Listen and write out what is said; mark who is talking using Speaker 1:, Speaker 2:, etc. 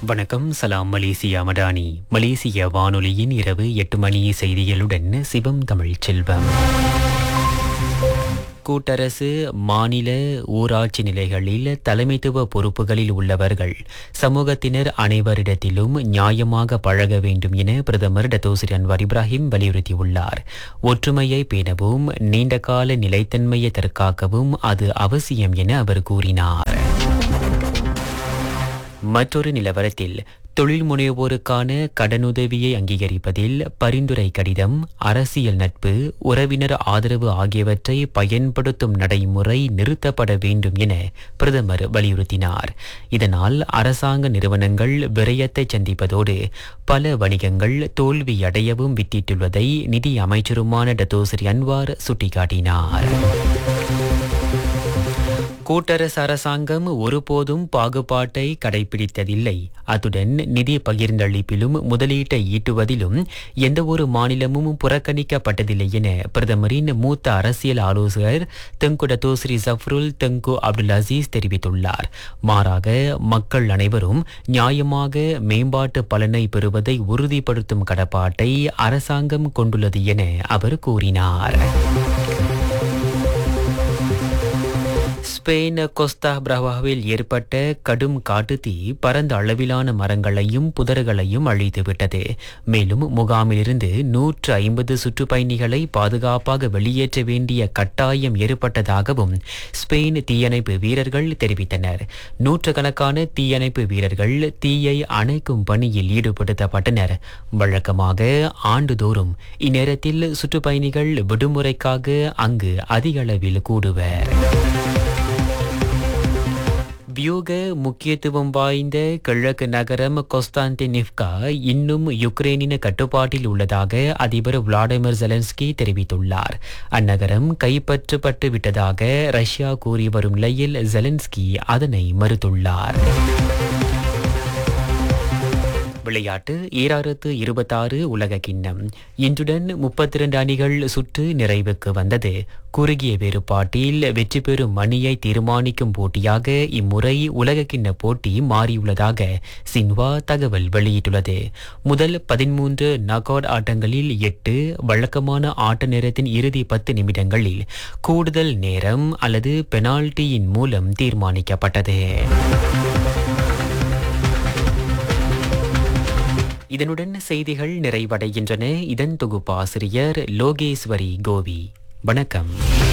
Speaker 1: வணக்கம் சலாம் மலேசியா மடானி மலேசிய வானொலியின் இரவு எட்டு மணி செய்திகளுடன் சிவம் தமிழ் செல்வம் கூட்டரசு மாநில ஊராட்சி நிலைகளில் தலைமைத்துவ பொறுப்புகளில் உள்ளவர்கள் சமூகத்தினர் அனைவரிடத்திலும் நியாயமாக பழக வேண்டும் என பிரதமர் டத்தோசிரி அன்வார் இப்ராஹிம் வலியுறுத்தியுள்ளார் ஒற்றுமையை பேணவும் நீண்டகால நிலைத்தன்மையை தற்காக்கவும் அது அவசியம் என அவர் கூறினார் மற்றொரு நிலவரத்தில் தொழில் முனைவோருக்கான கடனுதவியை அங்கீகரிப்பதில் பரிந்துரை கடிதம் அரசியல் நட்பு உறவினர் ஆதரவு ஆகியவற்றை பயன்படுத்தும் நடைமுறை நிறுத்தப்பட வேண்டும் என பிரதமர் வலியுறுத்தினார் இதனால் அரசாங்க நிறுவனங்கள் விரயத்தை சந்திப்பதோடு பல வணிகங்கள் தோல்வியடையவும் வித்திட்டுள்ளதை நிதி அமைச்சருமான டத்தோசரி அன்வார் சுட்டிக்காட்டினார் கூட்டரசு அரசாங்கம் ஒருபோதும் பாகுபாட்டை கடைபிடித்ததில்லை அத்துடன் நிதி பகிர்ந்தளிப்பிலும் முதலீட்டை ஈட்டுவதிலும் எந்தவொரு மாநிலமும் புறக்கணிக்கப்பட்டதில்லை என பிரதமரின் மூத்த அரசியல் ஆலோசகர் Tengku Dato' Sri Zafrul Tengku Abdul Aziz தெரிவித்துள்ளார் மாறாக மக்கள் அனைவரும் நியாயமாக மேம்பாட்டு பலனை பெறுவதை உறுதிப்படுத்தும் கடப்பாட்டை அரசாங்கம் கொண்டுள்ளது என அவர் கூறினார் ஸ்பெயின் கொஸ்தா பிரவாவில் ஏற்பட்ட கடும் காட்டுத்தீ பரந்த அளவிலான மரங்களையும் புதர்களையும் அழித்துவிட்டது மேலும் முகாமிலிருந்து நூற்று ஐம்பது சுற்றுப்பயணிகளை பாதுகாப்பாக வெளியேற்ற வேண்டிய கட்டாயம் ஏற்பட்டதாகவும் ஸ்பெயின் தீயணைப்பு வீரர்கள் தெரிவித்தனர் நூற்றுக்கணக்கான தீயணைப்பு வீரர்கள் தீயை அணைக்கும் பணியில் ஈடுபடுத்தப்பட்டனர் வழக்கமாக ஆண்டுதோறும் இந்நேரத்தில் சுற்றுப்பயணிகள் விடுமுறைக்காக அங்கு அதிக அளவில் கூடுவர் வியூக முக்கியத்துவம் வாய்ந்த கிழக்கு நகரம் கொஸ்தாந்தினிவ்கா இன்னும் யுக்ரைனின் கட்டுப்பாட்டில் உள்ளதாக அதிபர் விளாடிமிர் ஜெலன்ஸ்கி தெரிவித்துள்ளார் அந்நகரம் கைப்பற்றப்பட்டு விட்டதாக ரஷ்யா கூறி வரும் நிலையில் ஜெலன்ஸ்கி அதனை மறுத்துள்ளார் விளையாட்டு ஈராயிரத்து இருபத்தாறு உலக கிண்ணம் இன்றுடன் முப்பத்தி இரண்டு அணிகள் சுற்று நிறைவுக்கு வந்தது குறுகிய வேறுபாட்டில் வெற்றி பெறும் மணியை தீர்மானிக்கும் போட்டியாக இம்முறை உலக கிண்ண போட்டி மாறியுள்ளதாக சின்வா தகவல் வெளியிட்டுள்ளது முதல் பதிமூன்று நகவுட் ஆட்டங்களில் எட்டு வழக்கமான ஆட்ட நேரத்தின் இறுதி பத்து நிமிடங்களில் கூடுதல் நேரம் அல்லது பெனால்டியின் மூலம் தீர்மானிக்கப்பட்டது இதனுடன் செய்திகள் நிறைவடைகின்றன இதன் தொகுப்பாசிரியர் லோகேஸ்வரி கோவி வணக்கம்